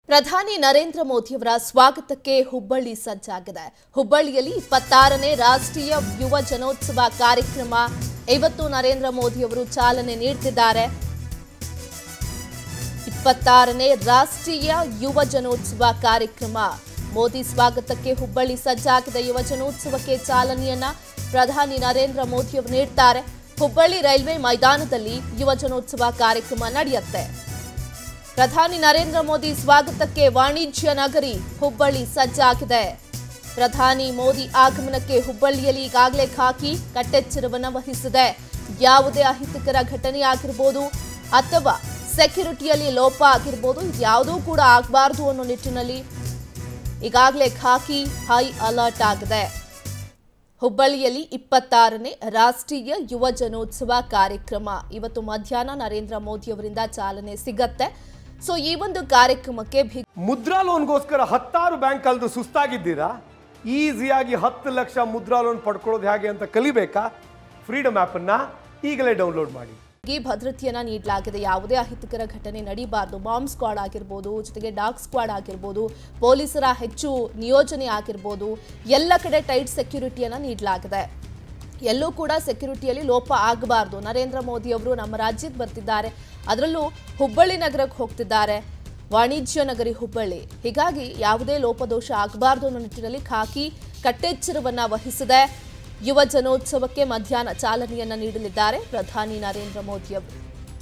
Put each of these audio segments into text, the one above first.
ಪ್ರಧಾನಿ ನರೇಂದ್ರ ಮೋದಿಯವರ ಸ್ವಾಗತಕ್ಕೆ ಹುಬ್ಬಳ್ಳಿ ಸಜ್ಜಾಗಿದೆ ಹುಬ್ಬಳ್ಳಿಯಲ್ಲಿ ಇಪ್ಪತ್ತಾರನೇ ರಾಷ್ಟ್ರೀಯ ಯುವ ಜನೋತ್ಸವ ಕಾರ್ಯಕ್ರಮ ಇವತ್ತು ನರೇಂದ್ರ ಮೋದಿಯವರು ಚಾಲನೆ ನೀಡ್ತಿದ್ದಾರೆ ಇಪ್ಪತ್ತಾರನೇ ರಾಷ್ಟ್ರೀಯ ಯುವ ಜನೋತ್ಸವ ಕಾರ್ಯಕ್ರಮ ಮೋದಿ ಸ್ವಾಗತಕ್ಕೆ ಹುಬ್ಬಳ್ಳಿ ಸಜ್ಜಾಗಿದೆ ಯುವ ಜನೋತ್ಸವಕ್ಕೆ ಚಾಲನೆಯನ್ನ ಪ್ರಧಾನಿ ನರೇಂದ್ರ ಮೋದಿಯವರು ನೀಡ್ತಾರೆ ಹುಬ್ಬಳ್ಳಿ ರೈಲ್ವೆ ಮೈದಾನದಲ್ಲಿ ಯುವ ಜನೋತ್ಸವ ಕಾರ್ಯಕ್ರಮ ನಡೆಯುತ್ತೆ ಪ್ರಧಾನಿ ನರೇಂದ್ರ ಮೋದಿ ಸ್ವಾಗತಕ್ಕೆ ವಾಣಿಜ್ಯ ನಗರಿ ಹುಬ್ಬಳ್ಳಿ ಸಜ್ಜಾಗಿದೆ ಪ್ರಧಾನಿ ಮೋದಿ ಆಗಮನಕ್ಕೆ ಹುಬ್ಬಳ್ಳಿಯಲ್ಲಿ ಈಗಾಗಲೇ ಖಾಕಿ ಕಟ್ಟೆಚ್ಚರವನ್ನು ವಹಿಸಿದೆ ಯಾವುದೇ ಅಹಿತಕರ ಘಟನೆ ಆಗಿರ್ಬೋದು ಅಥವಾ ಸೆಕ್ಯುರಿಟಿಯಲ್ಲಿ ಲೋಪ ಆಗಿರ್ಬೋದು ಇದ್ಯಾವುದೂ ಕೂಡ ಆಗಬಾರ್ದು ಅನ್ನೋ ನಿಟ್ಟಿನಲ್ಲಿ ಈಗಾಗಲೇ ಖಾಕಿ ಹೈ ಅಲರ್ಟ್ ಆಗಿದೆ ಹುಬ್ಬಳ್ಳಿಯಲ್ಲಿ ಇಪ್ಪತ್ತಾರನೇ ರಾಷ್ಟ್ರೀಯ ಯುವ ಜನೋತ್ಸವ ಕಾರ್ಯಕ್ರಮ ಇವತ್ತು ಮಧ್ಯಾಹ್ನ ನರೇಂದ್ರ ಮೋದಿ ಅವರಿಂದ ಚಾಲನೆ ಸಿಗತ್ತೆ ಸೊ ಈ ಒಂದು ಕಾರ್ಯಕ್ರಮಕ್ಕೆ ಭಿ ಮುದ್ರಾ ಲೋನ್ಗೋಸ್ಕರ ಹತ್ತಾರು ಬ್ಯಾಂಕ್ ಕಳೆದು ಸುಸ್ತಾಗಿದ್ದೀರಾ ಈಸಿಯಾಗಿ ಹತ್ತು ಲಕ್ಷ ಮುದ್ರಾ ಲೋನ್ ಪಡ್ಕೊಳ್ಳೋದು ಹೇಗೆ ಅಂತ ಕಲಿಬೇಕಾ ಫ್ರೀಡಮ್ ಆ್ಯಪನ್ನು ಈಗಲೇ ಡೌನ್ಲೋಡ್ ಮಾಡಿ ಗೆ ಭದ್ರತೆಯನ್ನ ನೀಡಲಾಗಿದೆ ಯಾವುದೇ ಅಹಿತಕರ ಘಟನೆ ನಡೀಬಾರ್ದು ಬಾಂಬ್ ಸ್ಕ್ವಾಡ್ ಆಗಿರ್ಬೋದು ಜೊತೆಗೆ ಡಾಗ್ ಸ್ಕ್ವಾಡ್ ಆಗಿರ್ಬೋದು ಪೊಲೀಸರ ಹೆಚ್ಚು ನಿಯೋಜನೆ ಆಗಿರ್ಬೋದು ಎಲ್ಲ ಕಡೆ ಟೈಟ್ ಸೆಕ್ಯೂರಿಟಿಯನ್ನ ನೀಡಲಾಗಿದೆ ಎಲ್ಲೂ ಕೂಡ ಸೆಕ್ಯೂರಿಟಿಯಲ್ಲಿ ಲೋಪ ಆಗಬಾರ್ದು ನರೇಂದ್ರ ಮೋದಿ ಅವರು ನಮ್ಮ ರಾಜ್ಯಕ್ಕೆ ಬರ್ತಿದ್ದಾರೆ ಅದರಲ್ಲೂ ಹುಬ್ಬಳ್ಳಿ ನಗರಕ್ಕೆ ಹೋಗ್ತಿದ್ದಾರೆ ವಾಣಿಜ್ಯ ನಗರಿ ಹುಬ್ಬಳ್ಳಿ ಹೀಗಾಗಿ ಯಾವುದೇ ಲೋಪದೋಷ ಆಗಬಾರ್ದು ಅನ್ನೋ ನಿಟ್ಟಿನಲ್ಲಿ ಖಾಕಿ ಕಟ್ಟೆಚ್ಚರವನ್ನ ವಹಿಸಿದೆ ಯುವ ಜನೋತ್ಸವಕ್ಕೆ ಮಧ್ಯಾಹ್ನ ಚಾಲನೆಯನ್ನ ನೀಡಲಿದ್ದಾರೆ ಪ್ರಧಾನಿ ನರೇಂದ್ರ ಮೋದಿ ಅವರು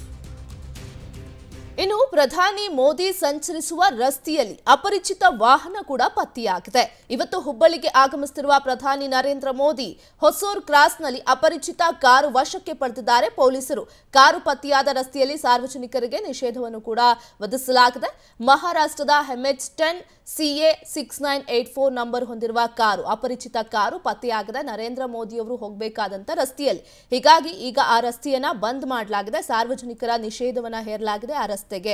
ಇನ್ನು ಪ್ರಧಾನಿ ಮೋದಿ ಸಂಚರಿಸುವ ರಸ್ತೆಯಲ್ಲಿ ಅಪರಿಚಿತ ವಾಹನ ಕೂಡ ಪತ್ತೆಯಾಗಿದೆ ಇವತ್ತು ಹುಬ್ಬಳ್ಳಿಗೆ ಆಗಮಿಸುತ್ತಿರುವ ಪ್ರಧಾನಿ ನರೇಂದ್ರ ಮೋದಿ ಹೊಸೂರ್ ಕ್ರಾಸ್ನಲ್ಲಿ ಅಪರಿಚಿತ ಕಾರು ವಶಕ್ಕೆ ಪಡೆದಿದ್ದಾರೆ ಪೊಲೀಸರು ಕಾರು ಪತ್ತೆಯಾದ ರಸ್ತೆಯಲ್ಲಿ ಸಾರ್ವಜನಿಕರಿಗೆ ನಿಷೇಧವನ್ನು ಕೂಡ ವಿಧಿಸಲಾಗಿದೆ ಮಹಾರಾಷ್ಟ್ರದ MH ten CA six nine eight four number ಹೊಂದಿರುವ ಕಾರು ಅಪರಿಚಿತ ಕಾರು ಪತ್ತೆಯಾಗಿದೆ ನರೇಂದ್ರ ಮೋದಿ ಅವರು ಹೋಗಬೇಕಾದಂತ ರಸ್ತೆಯಲ್ಲಿ ಹೀಗಾಗಿ ಈಗ ಆ ರಸ್ತೆಯನ್ನ ಬಂದ್ ಮಾಡಲಾಗಿದೆ ಸಾರ್ವಜನಿಕರ ನಿಷೇಧವನ್ನ ಹೇರಲಾಗಿದೆ ಆ ರಸ್ತೆಗೆ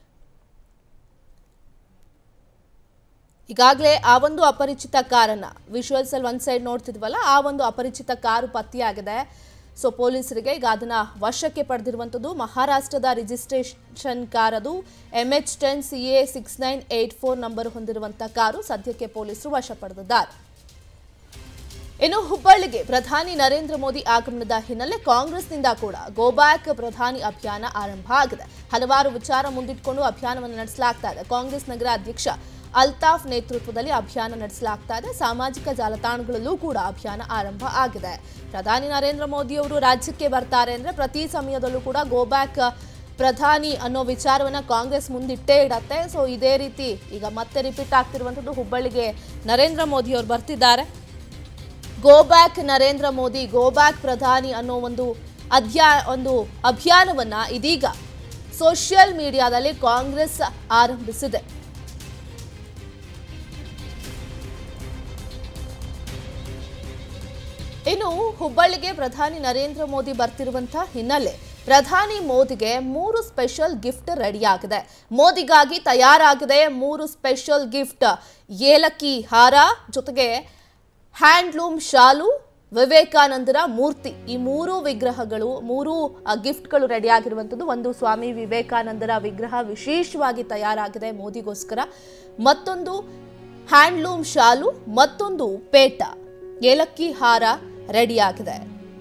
ಈಗಾಗಲೇ ಆ ಒಂದು ಅಪರಿಚಿತ ಕಾರನ್ನ ವಿಜುವಲ್ಸ್ ಅಲ್ಲಿ ಒಂದ್ ಸೈಡ್ ನೋಡ್ತಿದ್ವಲ್ಲ ಆ ಒಂದು ಅಪರಿಚಿತ ಕಾರು ಪತ್ತೆಯಾಗಿದೆ ಸೊ ಪೊಲೀಸರಿಗೆ ಈಗ ಅದನ್ನ ವಶಕ್ಕೆ ಪಡೆದಿರುವಂಥದ್ದು ಮಹಾರಾಷ್ಟ್ರದ ರಿಜಿಸ್ಟ್ರೇಷನ್ ಕಾರ್ ಅದು M H ten C A six nine eight four number ಹೊಂದಿರುವಂಥ ಕಾರು ಸದ್ಯಕ್ಕೆ ಪೊಲೀಸರು ವಶ ಪಡೆದಿದ್ದಾರೆ ಇನ್ನು ಹುಬ್ಬಳ್ಳಿಗೆ ಪ್ರಧಾನಿ ನರೇಂದ್ರ ಮೋದಿ ಆಗಮನದ ಹಿನ್ನೆಲೆ ಕಾಂಗ್ರೆಸ್ನಿಂದ ಕೂಡ ಗೋಬ್ಯಾಕ್ ಪ್ರಧಾನಿ ಅಭಿಯಾನ ಆರಂಭ ಆಗಿದೆ ಹಲವಾರು ವಿಚಾರ ಮುಂದಿಟ್ಕೊಂಡು ಅಭಿಯಾನವನ್ನು ನಡೆಸಲಾಗ್ತಾ ಇದೆ ಕಾಂಗ್ರೆಸ್ ನಗರ ಅಧ್ಯಕ್ಷ ಅಲ್ತಾಫ್ ನೇತೃತ್ವದಲ್ಲಿ ಅಭಿಯಾನ ನಡೆಸಲಾಗ್ತಾ ಇದೆ ಸಾಮಾಜಿಕ ಜಾಲತಾಣಗಳಲ್ಲೂ ಕೂಡ ಅಭಿಯಾನ ಆರಂಭ ಆಗಿದೆ ಪ್ರಧಾನಿ ನರೇಂದ್ರ ಮೋದಿ ಅವರು ರಾಜ್ಯಕ್ಕೆ ಬರ್ತಾರೆ ಅಂದ್ರೆ ಪ್ರತಿ ಸಮಯದಲ್ಲೂ ಕೂಡ ಗೋಬ್ಯಾಕ್ ಪ್ರಧಾನಿ ಅನ್ನೋ ವಿಚಾರವನ್ನ ಕಾಂಗ್ರೆಸ್ ಮುಂದಿಟ್ಟೇ ಇಡತ್ತೆ ಸೊ ಇದೇ ರೀತಿ ಈಗ ಮತ್ತೆ ರಿಪೀಟ್ ಆಗ್ತಿರುವಂಥದ್ದು ಹುಬ್ಬಳ್ಳಿಗೆ ನರೇಂದ್ರ ಮೋದಿ ಅವರು ಬರ್ತಿದ್ದಾರೆ go back Narendra Modi go back ಪ್ರಧಾನಿ ಅನ್ನೋ ಒಂದು ಅಧ್ಯಾ ಒಂದು ಅಭಿಯಾನವನ್ನ ಇದೀಗ ಸೋಷಿಯಲ್ ಮೀಡಿಯಾದಲ್ಲಿ ಕಾಂಗ್ರೆಸ್ ಆರಂಭಿಸಿದೆ ಇನ್ನು ಹುಬ್ಬಳ್ಳಿಗೆ ಪ್ರಧಾನಿ ನರೇಂದ್ರ ಮೋದಿ ಬರ್ತಿರುವಂತಹ ಹಿನ್ನೆಲೆ ಪ್ರಧಾನಿ ಮೋದಿಗೆ ಮೂರು ಸ್ಪೆಷಲ್ ಗಿಫ್ಟ್ ರೆಡಿಯಾಗಿದೆ ಮೋದಿಗಾಗಿ ತಯಾರಾಗಿದೆ ಮೂರು ಸ್ಪೆಷಲ್ ಗಿಫ್ಟ್ ಏಲಕ್ಕಿ ಹಾರ ಜೊತೆಗೆ ಹ್ಯಾಂಡ್ಲೂಮ್ ಶಾಲು ವಿವೇಕಾನಂದರ ಮೂರ್ತಿ ಈ ಮೂರು ವಿಗ್ರಹಗಳು ಮೂರು ಆ, ಗಿಫ್ಟ್ಗಳು ರೆಡಿ ಆಗಿರುವಂಥದ್ದು ಒಂದು ಸ್ವಾಮಿ ವಿವೇಕಾನಂದರ ವಿಗ್ರಹ ವಿಶೇಷವಾಗಿ ತಯಾರಾಗಿದೆ ಮೋದಿಗೋಸ್ಕರ ಮತ್ತೊಂದು ಹ್ಯಾಂಡ್ಲೂಮ್ ಶಾಲು ಮತ್ತೊಂದು ಪೇಟ ಏಲಕ್ಕಿ ಹಾರ ರೆಡಿಯಾಗಿದೆ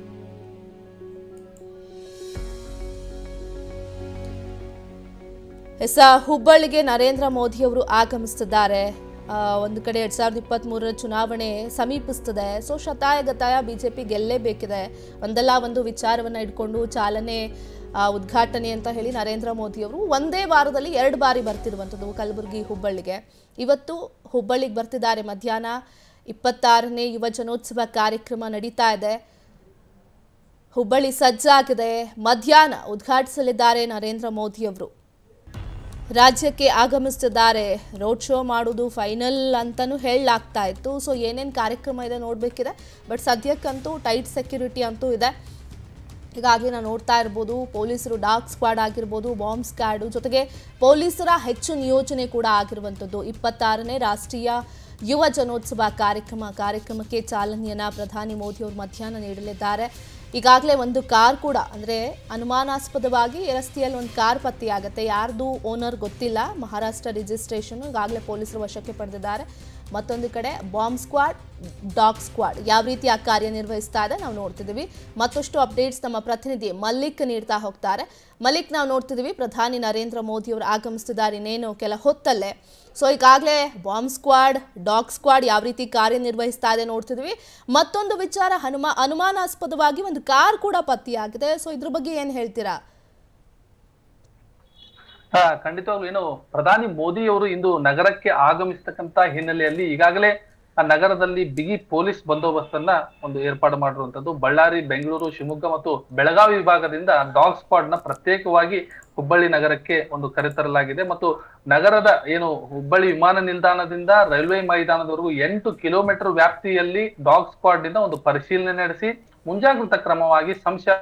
ಎಸ ಹುಬ್ಬಳ್ಳಿಗೆ ನರೇಂದ್ರ ಮೋದಿ ಅವರು ಆಗಮಿಸುತ್ತಿದ್ದಾರೆ ಆ, ಒಂದು ಕಡೆ ಎರಡ್ ಸಾವಿರದ ಇಪ್ಪತ್ತ್ ಮೂರರ ಚುನಾವಣೆ ಸಮೀಪಿಸ್ತದೆ ಸೊ ಶತಾಯ ಗತಾಯ ಬಿಜೆಪಿ ಗೆಲ್ಲೇಬೇಕಿದೆ ಒಂದಲ್ಲ ಒಂದು ವಿಚಾರವನ್ನ ಇಟ್ಕೊಂಡು ಚಾಲನೆ ಆ, ಉದ್ಘಾಟನೆ ಅಂತ ಹೇಳಿ ನರೇಂದ್ರ ಮೋದಿ ಅವರು ಒಂದೇ ವಾರದಲ್ಲಿ ಎರಡು ಬಾರಿ ಬರ್ತಿರುವಂಥದ್ದು ಕಲಬುರಗಿ ಹುಬ್ಬಳ್ಳಿಗೆ ಇವತ್ತು ಹುಬ್ಬಳ್ಳಿಗೆ ಬರ್ತಿದ್ದಾರೆ ಮಧ್ಯಾಹ್ನ ಇಪ್ಪತ್ತಾರನೇ ಯುವ ಜನೋತ್ಸವ ಕಾರ್ಯಕ್ರಮ ನಡೀತಾ ಇದೆ ಹುಬ್ಬಳ್ಳಿ ಸಜ್ಜಾಗಿದೆ ಮಧ್ಯಾಹ್ನ ಉದ್ಘಾಟಿಸಲಿದ್ದಾರೆ ನರೇಂದ್ರ ಮೋದಿ ಅವರು ರಾಜ್ಯಕ್ಕೆ ಆಗಮಿಸ್ತಿದ್ದಾರೆ ರೋಡ್ ಶೋ ಮಾಡೋದು ಫೈನಲ್ ಅಂತಲೂ ಹೇಳಲಾಗ್ತಾ ಇತ್ತು ಸೊ ಏನೇನು ಕಾರ್ಯಕ್ರಮ ಇದೆ ನೋಡಬೇಕಿದೆ ಬಟ್ ಸದ್ಯಕ್ಕಂತೂ ಟೈಟ್ ಸೆಕ್ಯೂರಿಟಿ ಅಂತೂ ಇದೆ ಹೀಗಾಗಿ ನಾವು ನೋಡ್ತಾ ಇರ್ಬೋದು ಪೊಲೀಸರು ಡಾಗ್ ಸ್ಕ್ವಾಡ್ ಆಗಿರ್ಬೋದು ಬಾಂಬ್ ಸ್ಕ್ವಾಡು ಜೊತೆಗೆ ಪೊಲೀಸರ ಹೆಚ್ಚು ನಿಯೋಜನೆ ಕೂಡ ಆಗಿರುವಂಥದ್ದು ಇಪ್ಪತ್ತಾರನೇ ರಾಷ್ಟ್ರೀಯ ಯುವ ಜನೋತ್ಸವ ಕಾರ್ಯಕ್ರಮ ಕಾರ್ಯಕ್ರಮಕ್ಕೆ ಚಾಲನೆಯನ್ನ ಪ್ರಧಾನಿ ಮೋದಿ ಅವರು ಮಧ್ಯಾಹ್ನ ನೀಡಲಿದ್ದಾರೆ ಈಗಾಗಲೇ ಒಂದು ಕಾರ್ ಕೂಡ ಅಂದರೆ ಅನುಮಾನಾಸ್ಪದವಾಗಿ ರಸ್ತೆಯಲ್ಲಿ ಒಂದು ಕಾರ್ ಪತ್ತೆಯಾಗುತ್ತೆ ಯಾರ್ದು ಓನರ್ ಗೊತ್ತಿಲ್ಲ ಮಹಾರಾಷ್ಟ್ರ ರಿಜಿಸ್ಟ್ರೇಷನ್ ಈಗಾಗಲೇ ಪೊಲೀಸರು ವಶಕ್ಕೆ ಪಡೆದಿದ್ದಾರೆ ಮತ್ತೊಂದು ಕಡೆ ಬಾಂಬ್ ಸ್ಕ್ವಾಡ್ ಡಾಗ್ ಸ್ಕ್ವಾಡ್ ಯಾವ ರೀತಿ ಆ ಕಾರ್ಯನಿರ್ವಹಿಸ್ತಾ ಇದೆ ನಾವು ನೋಡ್ತಿದ್ದೀವಿ ಮತ್ತಷ್ಟು ಅಪ್ಡೇಟ್ಸ್ ನಮ್ಮ ಪ್ರತಿನಿಧಿ ಮಲ್ಲಿಕ್ ನೀಡ್ತಾ ಹೋಗ್ತಾರೆ ಮಲ್ಲಿಕ್ ನಾವು ನೋಡ್ತಿದ್ದೀವಿ ಪ್ರಧಾನಿ ನರೇಂದ್ರ ಮೋದಿ ಅವರು ಆಗಮಿಸ್ತಿದ್ದಾರೆ ಇನ್ನೇನು ಕೆಲ ಹೊತ್ತಲ್ಲೇ ಸೊ ಈಗಾಗಲೇ ಬಾಂಬ್ ಸ್ಕ್ವಾಡ್ ಡಾಗ್ ಸ್ಕ್ವಾಡ್ ಯಾವ ರೀತಿ ಕಾರ್ಯನಿರ್ವಹಿಸ್ತಾ ಇದೆ ನೋಡ್ತಿದ್ವಿ ಮತ್ತೊಂದು ವಿಚಾರ ಹನುಮ ಅನುಮಾನಾಸ್ಪದವಾಗಿ ಒಂದು ಕಾರ್ ಕೂಡ ಪತ್ತೆಯಾಗಿದೆ ಸೊ ಇದ್ರ ಬಗ್ಗೆ ಏನು ಹೇಳ್ತೀರಾ ಹಾ ಖಂಡಿತವಾಗ್ಲೂ ಏನು ಪ್ರಧಾನಿ ಮೋದಿ ಅವರು ಇಂದು ನಗರಕ್ಕೆ ಆಗಮಿಸ್ತಕ್ಕಂತ ಹಿನ್ನೆಲೆಯಲ್ಲಿ ಈಗಾಗಲೇ ಆ ನಗರದಲ್ಲಿ ಬಿಗಿ ಪೊಲೀಸ್ ಬಂದೋಬಸ್ತನ್ನ ಒಂದು ಏರ್ಪಾಡು ಮಾಡಿರುವಂತದ್ದು ಬಳ್ಳಾರಿ ಬೆಂಗಳೂರು ಶಿವಮೊಗ್ಗ ಮತ್ತು ಬೆಳಗಾವಿ ವಿಭಾಗದಿಂದ ಡಾಗ್ ಸ್ಕ್ವಾಡ್ ನ ಪ್ರತ್ಯೇಕವಾಗಿ ಹುಬ್ಬಳ್ಳಿ ನಗರಕ್ಕೆ ಒಂದು ಕರೆತರಲಾಗಿದೆ ಮತ್ತು ನಗರದ ಏನು ಹುಬ್ಬಳ್ಳಿ ವಿಮಾನ ನಿಲ್ದಾಣದಿಂದ ರೈಲ್ವೆ ಮೈದಾನದವರೆಗೂ ಎಂಟು ಕಿಲೋಮೀಟರ್ ವ್ಯಾಪ್ತಿಯಲ್ಲಿ ಡಾಗ್ ಸ್ಕ್ವಾಡ್ ಇಂದ ಒಂದು ಪರಿಶೀಲನೆ ನಡೆಸಿ ಮುಂಜಾಗ್ರತಾ ಕ್ರಮವಾಗಿ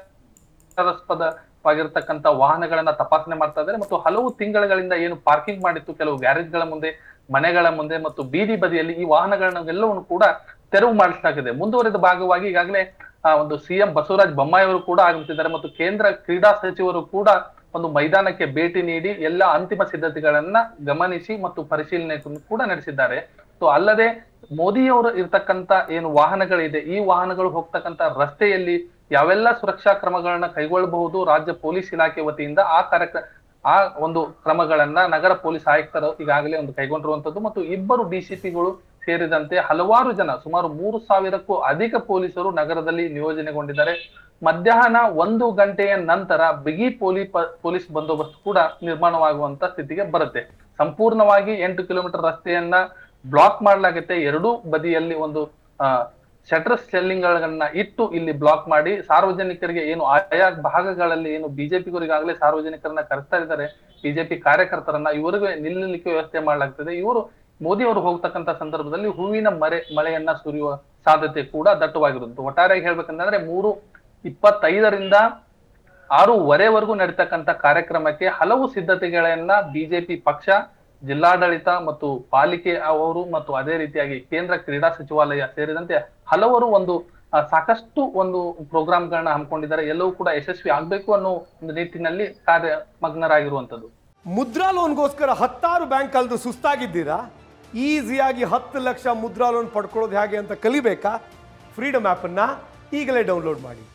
ಸಂಶಯಾಸ್ಪದವಾಗಿರ್ತಕ್ಕಂಥ ವಾಹನಗಳನ್ನ ತಪಾಸಣೆ ಮಾಡ್ತಾ ಇದ್ದಾರೆ ಮತ್ತು ಹಲವು ತಿಂಗಳುಗಳಿಂದ ಏನು ಪಾರ್ಕಿಂಗ್ ಮಾಡಿತ್ತು ಕೆಲವು ಗ್ಯಾರೇಜ್ಗಳ ಮುಂದೆ ಮನೆಗಳ ಮುಂದೆ ಮತ್ತು ಬೀದಿ ಬದಿಯಲ್ಲಿ ಈ ವಾಹನಗಳನ್ನೆಲ್ಲವನ್ನು ಕೂಡ ತೆರವು ಮಾಡಿಸಲಾಗಿದೆ ಮುಂದುವರೆದ ಭಾಗವಾಗಿ ಈಗಾಗಲೇ ಆ ಒಂದು ಸಿಎಂ ಬಸವರಾಜ ಬೊಮ್ಮಾಯಿ ಅವರು ಕೂಡ ಆಗಮಿಸಿದ್ದಾರೆ ಮತ್ತು ಕೇಂದ್ರ ಕ್ರೀಡಾ ಸಚಿವರು ಕೂಡ ಒಂದು ಮೈದಾನಕ್ಕೆ ಭೇಟಿ ನೀಡಿ ಎಲ್ಲ ಅಂತಿಮ ಸಿದ್ಧತೆಗಳನ್ನ ಗಮನಿಸಿ ಮತ್ತು ಪರಿಶೀಲನೆ ಕೂಡ ನಡೆಸಿದ್ದಾರೆ ಸೊ ಅಲ್ಲದೆ ಮೋದಿಯವರು ಇರ್ತಕ್ಕಂತ ಏನು ವಾಹನಗಳಿದೆ ಈ ವಾಹನಗಳು ಹೋಗ್ತಕ್ಕಂತ ರಸ್ತೆಯಲ್ಲಿ ಯಾವೆಲ್ಲ ಸುರಕ್ಷಾ ಕ್ರಮಗಳನ್ನ ಕೈಗೊಳ್ಳಬಹುದು ರಾಜ್ಯ ಪೊಲೀಸ್ ಇಲಾಖೆ ವತಿಯಿಂದ ಆ ಕಾರ್ಯಕ್ರಮ ಆ ಒಂದು ಕ್ರಮಗಳನ್ನ ನಗರ ಪೊಲೀಸ್ ಆಯುಕ್ತರು ಈಗಾಗಲೇ ಒಂದು ಕೈಗೊಂಡಿರುವಂತದ್ದು ಮತ್ತು ಇಬ್ಬರು ಡಿಸಿಪಿಗಳು ಸೇರಿದಂತೆ ಹಲವಾರು ಜನ ಸುಮಾರು ಮೂರು ಸಾವಿರಕ್ಕೂ ಅಧಿಕ ಪೊಲೀಸರು ನಗರದಲ್ಲಿ ನಿಯೋಜನೆಗೊಂಡಿದ್ದಾರೆ ಮಧ್ಯಾಹ್ನ ಒಂದು ಗಂಟೆಯ ನಂತರ ಬಿಗಿ ಪೊಲೀ ಪೊಲೀಸ್ ಬಂದೋಬಸ್ತ್ ಕೂಡ ನಿರ್ಮಾಣವಾಗುವಂತ ಸ್ಥಿತಿಗೆ ಬರುತ್ತೆ ಸಂಪೂರ್ಣವಾಗಿ ಎಂಟು ಕಿಲೋಮೀಟರ್ ರಸ್ತೆಯನ್ನ ಬ್ಲಾಕ್ ಮಾಡಲಾಗುತ್ತೆ ಎರಡೂ ಬದಿಯಲ್ಲಿ ಒಂದು ಆ ಶಟರ್ ಸೆಲ್ಲಿಂಗ್ಗಳನ್ನ ಇಟ್ಟು ಇಲ್ಲಿ ಬ್ಲಾಕ್ ಮಾಡಿ ಸಾರ್ವಜನಿಕರಿಗೆ ಏನು ಆಯಾ ಭಾಗಗಳಲ್ಲಿ ಏನು ಬಿಜೆಪಿಗರು ಈಗಾಗಲೇ ಸಾರ್ವಜನಿಕರನ್ನ ಕರೆಸ್ತಾ ಇದ್ದಾರೆ ಬಿಜೆಪಿ ಕಾರ್ಯಕರ್ತರನ್ನ ಇವರಿಗೆ ನಿಲ್ಲಲಿಕ್ಕೆ ವ್ಯವಸ್ಥೆ ಮಾಡಲಾಗ್ತದೆ ಇವರು ಮೋದಿ ಅವರು ಹೋಗ್ತಕ್ಕಂತ ಸಂದರ್ಭದಲ್ಲಿ ಹೂವಿನ ಮರೆ ಮಳೆಯನ್ನ ಸುರಿಯುವ ಸಾಧ್ಯತೆ ಕೂಡ ದಟ್ಟವಾಗಿರುತ್ತೆ ಒಟ್ಟಾರೆಯಾಗಿ ಹೇಳ್ಬೇಕಂತಂದ್ರೆ ಮೂರು ಇಪ್ಪತ್ತೈದರಿಂದ ಆರೂವರೆವರೆಗೂ ನಡೀತಕ್ಕಂತ ಕಾರ್ಯಕ್ರಮಕ್ಕೆ ಹಲವು ಸಿದ್ಧತೆಗಳನ್ನ ಬಿಜೆಪಿ ಪಕ್ಷ ಜಿಲ್ಲಾಡಳಿತ ಮತ್ತು ಪಾಲಿಕೆ ಅವರು ಮತ್ತು ಅದೇ ರೀತಿಯಾಗಿ ಕೇಂದ್ರ ಕ್ರೀಡಾ ಸಚಿವಾಲಯ ಸೇರಿದಂತೆ ಹಲವರು ಒಂದು ಆ, ಸಾಕಷ್ಟು ಒಂದು ಪ್ರೋಗ್ರಾಮ್ಗಳನ್ನ ಹಮ್ಮಿಕೊಂಡಿದ್ದಾರೆ ಎಲ್ಲವೂ ಕೂಡ ಯಶಸ್ವಿ ಆಗ್ಬೇಕು ಅನ್ನೋ ಒಂದು ನಿಟ್ಟಿನಲ್ಲಿ ಕಾರ್ಯ ಮಗ್ನರಾಗಿರುವಂತದ್ದು ಮುದ್ರಾ ಲೋನ್ಗೋಸ್ಕರ ಹತ್ತಾರು ಬ್ಯಾಂಕ್ ಕಲ್ದು ಸುಸ್ತಾಗಿದ್ದೀರಾ ಈಸಿಯಾಗಿ ಹತ್ತು ಲಕ್ಷ ಮುದ್ರಾ ಲೋನ್ ಪಡ್ಕೊಳ್ಳೋದು ಹೇಗೆ ಅಂತ ಕಲಿಬೇಕಾ ಫ್ರೀಡಮ್ ಆ್ಯಪನ್ನು ಈಗಲೇ ಡೌನ್ಲೋಡ್ ಮಾಡಿ